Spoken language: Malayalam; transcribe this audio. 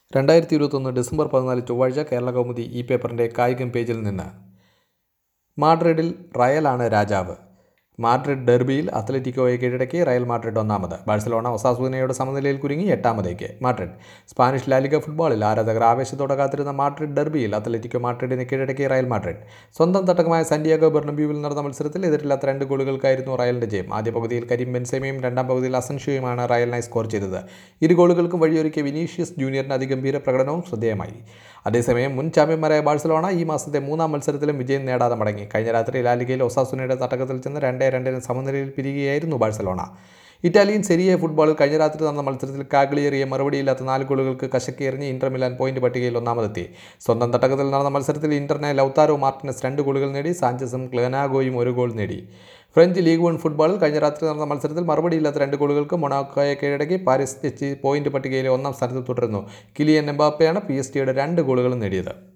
രണ്ടായിരത്തി ഇരുപത്തൊന്ന് ഡിസംബർ പതിനാല് ചൊവ്വാഴ്ച കേരള കൗമുദി ഈ പേപ്പറിൻ്റെ കായികം പേജിൽ നിന്ന് മാഡ്രിഡിൽ റയലാണ് രാജാവ് മാഡ്രിഡ് ഡെർബിയിൽ അത്ലറ്റിക്കോയെ കീഴടക്കി റയൽ മാഡ്രിഡ് ഒന്നാമത് ബാഴ്സലോണ ഒസാസൂനയുടെ സമനിലയിൽ കുരുങ്ങി എട്ടാമതേക്ക് മാഡ്രിഡ് സ്പാനിഷ് ലാലിഗ ഫുട്ബോളിൽ ആരാധകർ ആവേശത്തോടെ കാത്തിരുന്ന മാഡ്രിഡ് ഡെർബിയിൽ അത്ലറ്റിക്കോ മാഡ്രിഡിനെ കീഴടക്കി റയൽ മാഡ്രിഡ് സ്വന്തം തട്ടകമായ സാന്റിയാഗോ ബെർണബ്യൂവിൽ നടന്ന മത്സരത്തിൽ എതിരില്ലാത്ത രണ്ട് ഗോളുകൾക്കായിരുന്നു റയലിന്റെ ജയം ആദ്യ പകുതിയിൽ കരീം ബെൻസെമയും രണ്ടാം പകുതിയിൽ അസൻഷയുമാണ് റയലിനായി സ്കോർ ചെയ്തത് ഇരു ഗോളുകൾക്കും വഴിയൊരുക്കിയ വിനീഷ്യസ് ജൂനിയറിന്റെ അതിഗംഭീര പ്രകടനവും ശ്രദ്ധേയമായി അതേസമയം മുൻ ചാമ്പ്യന്മാരായ ബാഴ്സലോണ ഈ മാസത്തെ മൂന്നാം മത്സരത്തിലും വിജയം നേടാതെ മടങ്ങി കഴിഞ്ഞ രാത്രി ലാലിഗയിൽ ഒസാസുനയുടെ തട്ടകത്തിൽ ചെന്ന് രണ്ടേ രണ്ടിന് സമനിലയിൽ പിരികുകയായിരുന്നു ബാഴ്സലോണ ഇറ്റാലിയൻ സെരിയെ ഫുട്ബോളിൽ കഴിഞ്ഞ രാത്രി നടന്ന മത്സരത്തിൽ കാഗ്ലിയേറിയ മറുപടിയില്ലാത്ത നാല് ഗോളുകൾക്ക് കശക്കി എറിഞ്ഞ് ഇന്റർ മിലാൻ പോയിന്റ് പട്ടികയിൽ ഒന്നാമതെത്തി സ്വന്തം തട്ടകത്തിൽ നടന്ന മത്സരത്തിൽ ഇന്ററിനെ ലൗത്താരോ മാർട്ടിനസ് രണ്ട് ഗോളുകൾ നേടി സാഞ്ചസും ക്ലനാഗോയും ഒരു ഗോൾ നേടി ഫ്രഞ്ച് ലീഗ് വൺ ഫുട്ബോളിൽ കഴിഞ്ഞ രാത്രി നടന്ന മത്സരത്തിൽ മറുപടിയില്ലാത്ത രണ്ട് ഗോളുകൾക്ക് മൊണാക്കോയെ കീഴടക്കി പാരീസ് എച്ച് പോയിന്റ് പട്ടികയിലെ ഒന്നാം സ്ഥാനത്ത് തുടരുന്നു കിലിയൻ എംബാപ്പയാണ് പി എസ് ടിയുടെ രണ്ട് ഗോളുകളും നേടിയത്